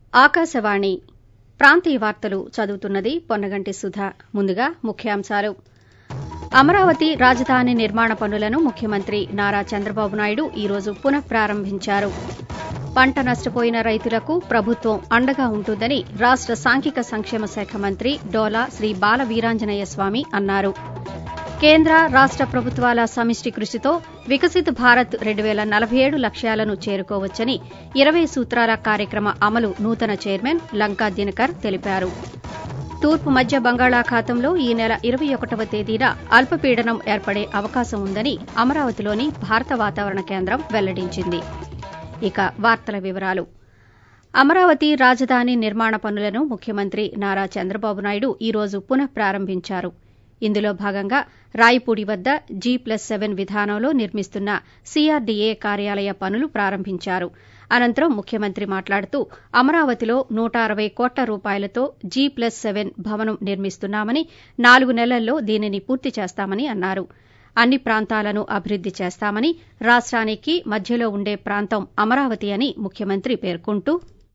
ఆకాశవాణి ప్రాంతీయ వార్తలు చదువుతున్నది పొన్నగంటి సుధ ముందుగా ముఖ్యాంశాలు అమరావతి రాజధాని నిర్మాణ పనులను ముఖ్యమంత్రి నారా చంద్రబాబు నాయుడు ఈ రోజు పునః ప్రారంభించారు పంట నష్టపోయిన రైతులకు ప్రభుత్వం అండగా ఉంటుందని రాష్ట సాంఘిక సంక్షేమ శాఖ మంత్రి డోలా శ్రీ బాల వీరాంజనేయ స్వామి అన్నారు కేంద్ర రాష్ట ప్రభుత్వాల సమిష్టి కృషితో వికసిత్ భారత్ రెండు పేల నలభై ఏడు లక్ష్యాలను చేరుకోవచ్చని ఇరవై సూత్రాల కార్యక్రమ అమలు నూతన చైర్మన్ లంకా దినకర్ తెలిపారు తూర్పు మధ్య బంగాళాఖాతంలో ఈ నెల ఇరవై ఒకటవ తేదీన అల్పపీడనం ఏర్పడే అవకాశం ఉందని అమరావతిలోని భారత వాతావరణ కేంద్రం వెల్లడించింది ఇక వార్తల వివరాలు అమరావతి రాజధాని నిర్మాణ పనులను ముఖ్యమంత్రి నారా చంద్రబాబు నాయుడు ఈ రోజు పునః ప్రారంభించారు ఇందులో భాగంగా రాయపూడి వద్ద జీ ప్లస్ సెవెన్ విధానంలో నిర్మిస్తున్న సీఆర్డీఏ కార్యాలయ పనులు ప్రారంభించారు అనంతరం ముఖ్యమంత్రి మాట్లాడుతూ అమరావతిలో నూట అరవై కోట్ల రూపాయలతో జీ ప్లస్ సెవెన్ భవనం నిర్మిస్తున్నామని నాలుగు నెలల్లో దీనిని పూర్తి చేస్తామని అన్నారు అన్ని ప్రాంతాలను అభివృద్ది చేస్తామని రాష్టానికి మధ్యలో ఉండే ప్రాంతం అమరావతి అని ముఖ్యమంత్రి పేర్కొంటూ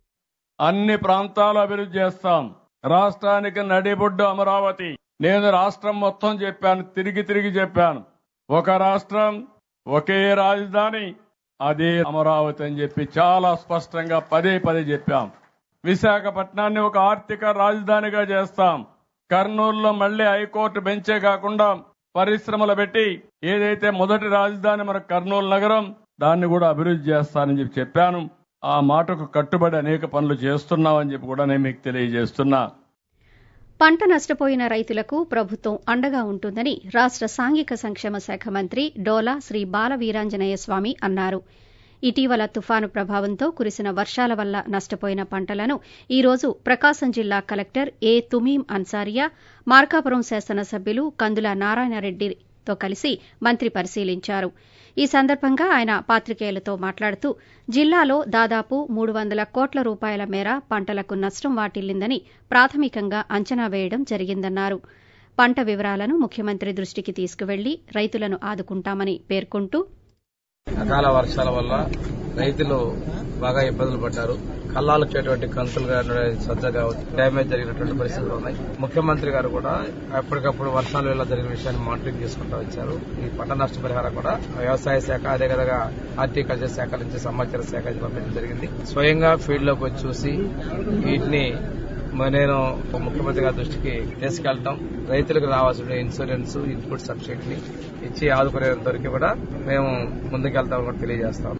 అన్ని ప్రాంతాలు అభివృద్ధి చేస్తాం రాష్ట్రానికి నడిబొడ్డు అమరావతి నేను రాష్ట్రం మొత్తం చెప్పాను తిరిగి తిరిగి చెప్పాను ఒక రాష్ట్రం ఒకే రాజధాని అదే అమరావతి అని చెప్పి చాలా స్పష్టంగా పదే పదే చెప్పాం విశాఖపట్నాన్ని ఒక ఆర్థిక రాజధానిగా చేస్తాం కర్నూలులో మళ్లీ హైకోర్టు బెంచే కాకుండా పరిశ్రమలు పెట్టి ఏదైతే మొదటి రాజధాని మన కర్నూలు నగరం దాన్ని కూడా అభివృద్ధి చేస్తానని చెప్పి చెప్పాను ఆ మాటకు కట్టుబడి అనేక పనులు చేస్తున్నామని చెప్పి కూడా నేను మీకు తెలియజేస్తున్నా పంట నష్టపోయిన రైతులకు ప్రభుత్వం అండగా ఉంటుందని రాష్ట సాంఘిక సంక్షేమ శాఖ మంత్రి డోలా శ్రీ బాల వీరాంజనేయ స్వామి అన్నారు ఇటీవల తుఫాను ప్రభావంతో కురిసిన వర్షాల వల్ల నష్టపోయిన పంటలను ఈ రోజు ప్రకాశం జిల్లా కలెక్టర్ ఏ తుమీం అన్సారియా మార్కాపురం శాసనసభ్యులు కందుల నారాయణరెడ్డితో కలిసి మంత్రి పరిశీలించారు ఈ సందర్భంగా ఆయన పాత్రికేయులతో మాట్లాడుతూ జిల్లాలో దాదాపు మూడు వందల కోట్ల రూపాయల మేర పంటలకు నష్టం వాటిల్లిందని ప్రాథమికంగా అంచనా వేయడం జరిగిందన్నారు పంట వివరాలను ముఖ్యమంత్రి దృష్టికి తీసుకువెళ్లి రైతులను ఆదుకుంటామని పేర్కొంటూ అకాల వర్షాల వల్ల రైతులు బాగా ఇబ్బందులు పడ్డారు కల్లాలు వచ్చేటువంటి కంతులు కానీ సజ్జ కావచ్చు డ్యామేజ్ జరిగినటువంటి పరిస్థితులు ఉన్నాయి ముఖ్యమంత్రి గారు కూడా ఎప్పటికప్పుడు వర్షాలు వల్ల జరిగిన విషయాన్ని మానిటరింగ్ చేసుకుంటూ వచ్చారు ఈ పంట నష్ట పరిహారం కూడా వ్యవసాయ శాఖ అదేవిధంగా హార్టికల్చర్ శాఖ నుంచి సమాచార శాఖ పంపించడం జరిగింది స్వయంగా ఫీల్డ్ లోకి వచ్చి చూసి వీటిని నేను ముఖ్యమంత్రి గారి దృష్టికి తీసుకెళ్తాం రైతులకు రావాల్సిన ఇన్సూరెన్స్ ఇన్పుట్ సబ్సిడీని ఇచ్చి ఆదుకునేంత వరకు కూడా మేము ముందుకెళ్తామని కూడా తెలియజేస్తాం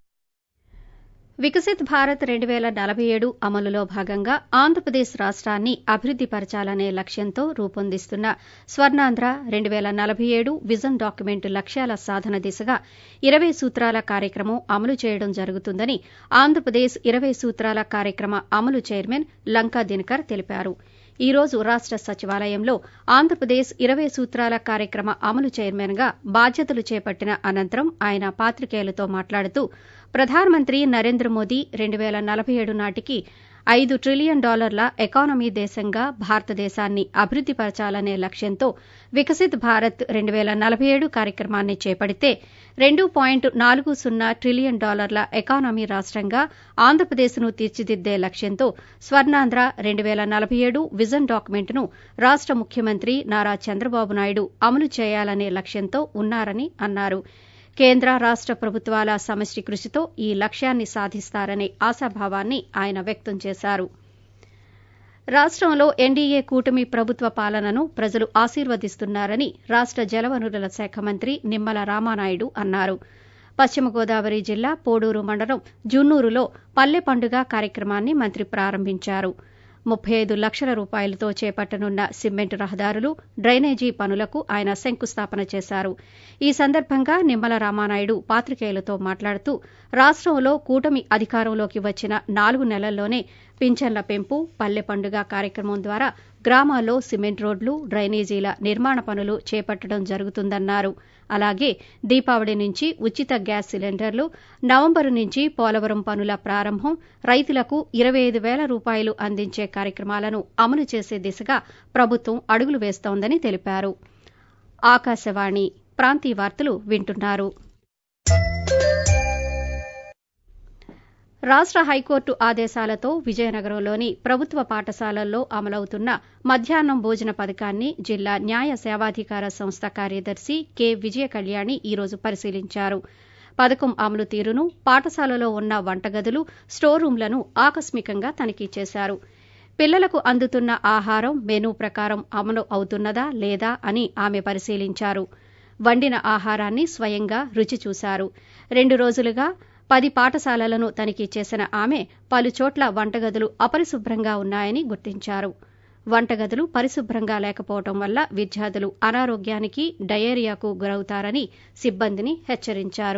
వికసిత్ భారత్ రెండు పేల నలభై ఏడు అమలులో భాగంగా ఆంధ్రప్రదేశ్ రాష్ట్రాన్ని అభివృద్ది పరచాలనే లక్ష్యంతో రూపొందిస్తున్న స్వర్ణాంధ్ర రెండు పేల నలభై ఏడు విజన్ డాక్యుమెంట్ లక్ష్యాల సాధన దిశగా ఇరవై సూత్రాల కార్యక్రమం అమలు చేయడం జరుగుతుందని ఆంధ్రప్రదేశ్ ఇరవై సూత్రాల కార్యక్రమ అమలు చైర్మన్ లంకా దినకర్ తెలిపారు ఈ రోజు రాష్ట సచివాలయంలో ఆంధ్రప్రదేశ్ ఇరవై సూత్రాల కార్యక్రమ అమలు చైర్మన్ గా బాధ్యతలు చేపట్టిన అనంతరం ఆయన పాత్రికేయులతో మాట్లాడుతూ ప్రధానమంత్రి నరేంద్ర మోదీ రెండు పేల నలభై ఏడు నాటికి ఐదు ట్రిలియన్ డాలర్ల ఎకానమీ దేశంగా భారతదేశాన్ని అభివృద్ది పరచాలనే లక్ష్యంతో వికసిత్ భారత్ రెండు పేల నలభై ఏడు కార్యక్రమాన్ని చేపడితే రెండు పాయింట్ నాలుగు సున్నా ట్రిలియన్ డాలర్ల ఎకానమీ రాష్టంగా ఆంధ్రప్రదేశ్ను తీర్చిదిద్దే లక్ష్యంతో స్వర్ణాంధ్ర రెండు పేల నలభై ఏడు విజన్ డాక్యుమెంట్ను రాష్ట ముఖ్యమంత్రి నారా చంద్రబాబు నాయుడు అమలు చేయాలనే లక్ష్యంతో ఉన్నారని అన్నారు కేంద్ర రాష్ట ప్రభుత్వాల సమిష్టి కృషితో ఈ లక్ష్యాన్ని సాధిస్తారనే ఆశాభావాన్ని ఆయన వ్యక్తం చేశారు రాష్టంలో ఎన్డీఏ కూటమి ప్రభుత్వ పాలనను ప్రజలు ఆశీర్వదిస్తున్నారని రాష్ట జలవనరుల శాఖ మంత్రి నిమ్మల రామానాయుడు అన్నారు పశ్చిమ గోదావరి జిల్లా పోడూరు మండలం జున్నూరులో పల్లె పండుగ కార్యక్రమాన్ని మంత్రి ప్రారంభించారు ముప్పై ఐదు లక్షల రూపాయలతో చేపట్టనున్న సిమెంట్ రహదారులు డ్రైనేజీ పనులకు ఆయన శంకుస్థాపన చేశారు ఈ సందర్భంగా నిమ్మల రామానాయుడు పాత్రికేయులతో మాట్లాడుతూ రాష్టంలో కూటమి అధికారంలోకి వచ్చిన నాలుగు నెలల్లోనే పింఛన్ల పెంపు పల్లె పండుగ కార్యక్రమం ద్వారా గ్రామాల్లో సిమెంట్ రోడ్లు డ్రైనేజీల నిర్మాణ పనులు చేపట్టడం జరుగుతుందన్నారు అలాగే దీపావళి నుంచి ఉచిత గ్యాస్ సిలిండర్లు నవంబరు నుంచి పోలవరం పనుల ప్రారంభం రైతులకు ఇరవై ఐదు వేల రూపాయలు అందించే కార్యక్రమాలను అమలు చేసే దిశగా ప్రభుత్వం అడుగులు వేస్తోందని తెలిపారు ఆకాశవాణి ప్రాంతీయ వార్తలు వింటున్నారు రాష్ట హైకోర్టు ఆదేశాలతో విజయనగరంలోని ప్రభుత్వ పాఠశాలల్లో అమలవుతున్న మధ్యాహ్నం భోజన పథకాన్ని జిల్లా న్యాయ సేవాధికార సంస్థ కార్యదర్శి కె విజయ కళ్యాణి ఈరోజు పరిశీలించారు పథకం అమలు తీరును పాఠశాలలో ఉన్న వంటగదులు స్టోర్ రూంలను ఆకస్మికంగా తనిఖీ చేశారు పిల్లలకు అందుతున్న ఆహారం మెనూ ప్రకారం అమలు అవుతున్నదా లేదా అని ఆమె పరిశీలించారు వండిన ఆహారాన్ని స్వయంగా రుచి చూశారు రెండు రోజులుగా పది పాఠశాలలను తనిఖీ చేసిన ఆమె పలుచోట్ల వంటగదులు అపరిశుభ్రంగా ఉన్నాయని గుర్తించారు వంటగదులు పరిశుభ్రంగా లేకపోవడం వల్ల విద్యార్థులు అనారోగ్యానికి డయేరియాకు గురవుతారని సిబ్బందిని హెచ్చరించారు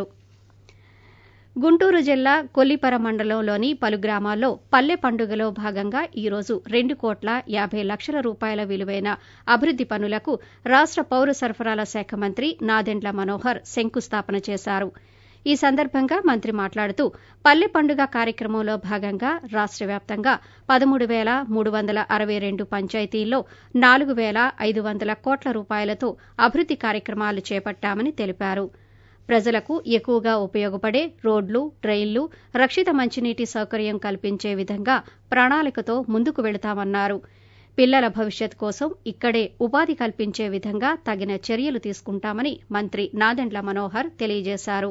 గుంటూరు జిల్లా కొల్లిపర మండలంలోని పలు గ్రామాల్లో పల్లె పండుగలో భాగంగా ఈరోజు రెండు కోట్ల యాబై లక్షల రూపాయల విలువైన అభివృద్ది పనులకు రాష్ట పౌర సరఫరాల శాఖ మంత్రి నాదెండ్ల మనోహర్ శంకుస్థాపన చేశారు ఈ సందర్భంగా మంత్రి మాట్లాడుతూ పల్లె పండుగ కార్యక్రమంలో భాగంగా రాష్ట వ్యాప్తంగా పదమూడు వేల మూడు వందల అరవై రెండు పంచాయతీల్లో నాలుగు వేల ఐదు వందల కోట్ల రూపాయలతో అభివృద్ది కార్యక్రమాలు చేపట్టామని తెలిపారు ప్రజలకు ఎక్కువగా ఉపయోగపడే రోడ్లు ట్రైన్లు రక్షిత మంచినీటి సౌకర్యం కల్పించే విధంగా ప్రణాళికతో ముందుకు వెళతామన్నారు పిల్లల భవిష్యత్ కోసం ఇక్కడే ఉపాధి కల్పించే విధంగా తగిన చర్యలు తీసుకుంటామని మంత్రి నాదెండ్ల మనోహర్ తెలియజేశారు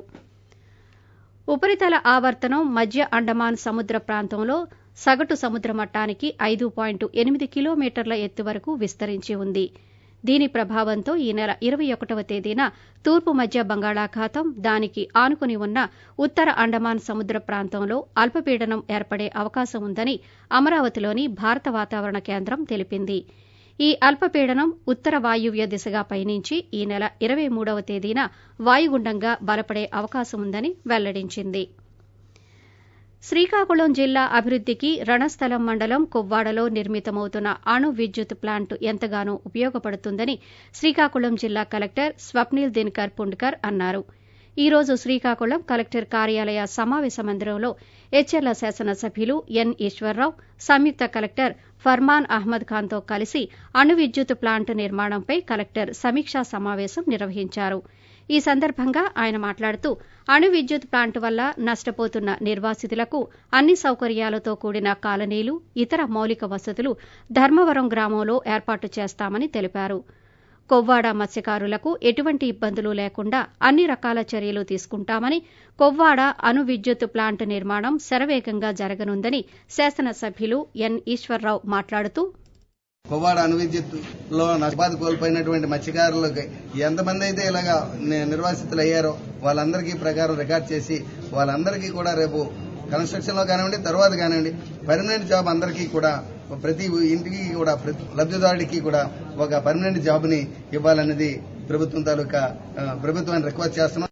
ఉపరితల ఆవర్తనం మధ్య అండమాన్ సముద్ర ప్రాంతంలో సగటు సముద్ర మట్టానికి ఐదు పాయింట్ ఎనిమిది కిలోమీటర్ల ఎత్తు వరకు విస్తరించి ఉంది దీని ప్రభావంతో ఈ నెల ఇరవై ఒకటవ తేదీన తూర్పు మధ్య బంగాళాఖాతం దానికి ఆనుకుని ఉన్న ఉత్తర అండమాన్ సముద్ర ప్రాంతంలో అల్పపీడనం ఏర్పడే అవకాశం ఉందని అమరావతిలోని భారత వాతావరణ కేంద్రం తెలిపింది ఈ అల్పపీడనం ఉత్తర వాయువ్య దిశగా పయనించి ఈ నెల ఇరవై మూడవ తేదీన వాయుగుండంగా బలపడే అవకాశం ఉందని వెల్లడించింది శ్రీకాకుళం జిల్లా అభివృద్దికి రణస్థలం మండలం కొవ్వాడలో నిర్మితమవుతున్న అణు విద్యుత్ ప్లాంట్ ఎంతగానో ఉపయోగపడుతుందని శ్రీకాకుళం జిల్లా కలెక్టర్ స్వప్నిల్ దినకర్ పుండ్కర్ అన్నారు ఈ రోజు శ్రీకాకుళం కలెక్టర్ కార్యాలయ సమావేశ మందిరంలో హెచ్ఎర్ల శాసనసభ్యులు ఎన్ ఈశ్వరరావు సంయుక్త కలెక్టర్ ఫర్మాన్ అహ్మద్ ఖాన్తో కలిసి అణు విద్యుత్ ప్లాంట్ నిర్మాణంపై కలెక్టర్ సమీక్షా సమావేశం నిర్వహించారు ఈ సందర్భంగా ఆయన మాట్లాడుతూ అణు విద్యుత్ ప్లాంట్ వల్ల నష్టపోతున్న నిర్వాసితులకు అన్ని సౌకర్యాలతో కూడిన కాలనీలు ఇతర మౌలిక వసతులు ధర్మవరం గ్రామంలో ఏర్పాటు చేస్తామని తెలిపారు కొవ్వాడ మత్స్యకారులకు ఎటువంటి ఇబ్బందులు లేకుండా అన్ని రకాల చర్యలు తీసుకుంటామని కొవ్వాడ అణు విద్యుత్ ప్లాంట్ నిర్మాణం శరవేగంగా జరగనుందని శాసనసభ్యులు ఎన్ ఈశ్వరరావు మాట్లాడుతూ కొవ్వాడ అణు విద్యుత్ లో ఉపాధి కోల్పోయినటువంటి మత్స్యకారులకి ఎంతమంది అయితే ఇలాగా ని- నిర్వాసితులు అయ్యారో వాళ్ళందరికీ ప్రకారం రికార్డ్ చేసి వాళ్ళందరికీ కూడా రేపు కన్స్ట్రక్షన్ లో కానివ్వండి తర్వాత కానివ్వండి పర్మనెంట్ జాబ్ అందరికీ కూడా ప్రతి ఇంటికి కూడా ప్రతి లబ్ధిదారుడికి కూడా ఒక పర్మనెంట్ జాబ్ ని ఇవ్వాలన్నది ప్రభుత్వం తాలూకా ఆ, ప్రభుత్వాన్ని రిక్వెస్ట్ చేస్తున్నాం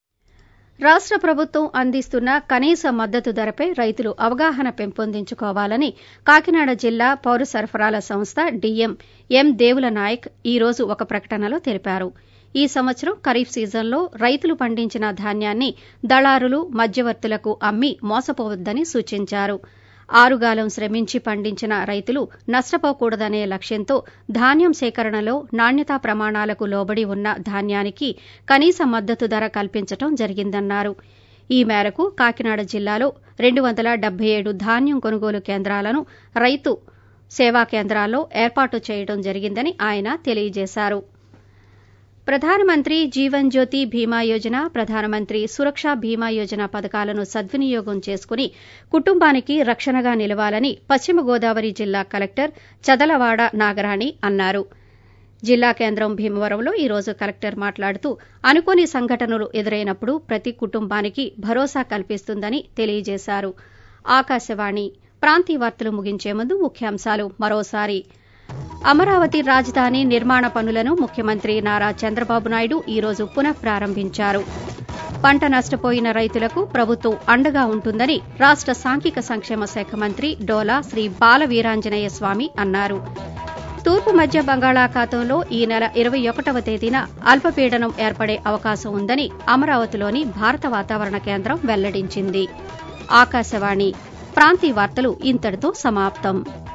రాష్ట ప్రభుత్వం అందిస్తున్న కనీస మద్దతు ధరపై రైతులు అవగాహన పెంపొందించుకోవాలని కాకినాడ జిల్లా పౌర సరఫరాల సంస్థ డీఎం ఎం దేవుల నాయక్ ఈ రోజు ఒక ప్రకటనలో తెలిపారు ఈ సంవత్సరం ఖరీఫ్ సీజన్లో రైతులు పండించిన ధాన్యాన్ని దళారులు మధ్యవర్తులకు అమ్మి మోసపోవద్దని సూచించారు ఆరుగాలం శ్రమించి పండించిన రైతులు నష్టపోకూడదనే లక్ష్యంతో ధాన్యం సేకరణలో నాణ్యతా ప్రమాణాలకు లోబడి ఉన్న ధాన్యానికి కనీస మద్దతు ధర కల్పించడం జరిగిందన్నారు ఈ మేరకు కాకినాడ జిల్లాలో రెండు వందల డెబ్బై ఏడు ధాన్యం కొనుగోలు కేంద్రాలను రైతు సేవా కేంద్రాల్లో ఏర్పాటు చేయడం జరిగిందని ఆయన తెలియజేశారు ప్రధానమంత్రి జీవన్ జ్యోతి బీమా యోజన ప్రధానమంత్రి సురక్ష బీమా యోజన పథకాలను సద్వినియోగం చేసుకుని కుటుంబానికి రక్షణగా నిలవాలని పశ్చిమ గోదావరి జిల్లా కలెక్టర్ చదలవాడ నాగరాణి అన్నారు జిల్లా కేంద్రం భీమవరంలో ఈ రోజు కలెక్టర్ మాట్లాడుతూ అనుకోని సంఘటనలు ఎదురైనప్పుడు ప్రతి కుటుంబానికి భరోసా కల్పిస్తుందని తెలియజేశారు ఆకాశవాణి ప్రాంతీయ వార్తలు ముగించే ముందు ముఖ్యాంశాలు మరోసారి అమరావతి రాజధాని నిర్మాణ పనులను ముఖ్యమంత్రి నారా చంద్రబాబు నాయుడు ఈ రోజు పునః ప్రారంభించారు పంట నష్టపోయిన రైతులకు ప్రభుత్వం అండగా ఉంటుందని రాష్ట సాంఘిక సంక్షేమ శాఖ మంత్రి డోలా శ్రీ బాల వీరాంజనేయ స్వామి అన్నారు తూర్పు మధ్య బంగాళాఖాతంలో ఈ నెల ఇరవై ఒకటవ తేదీన అల్పపీడనం ఏర్పడే అవకాశం ఉందని అమరావతిలోని భారత వాతావరణ కేంద్రం వెల్లడించింది ఆకాశవాణి ప్రాంతీయ వార్తలు ఇంతటితో సమాప్తం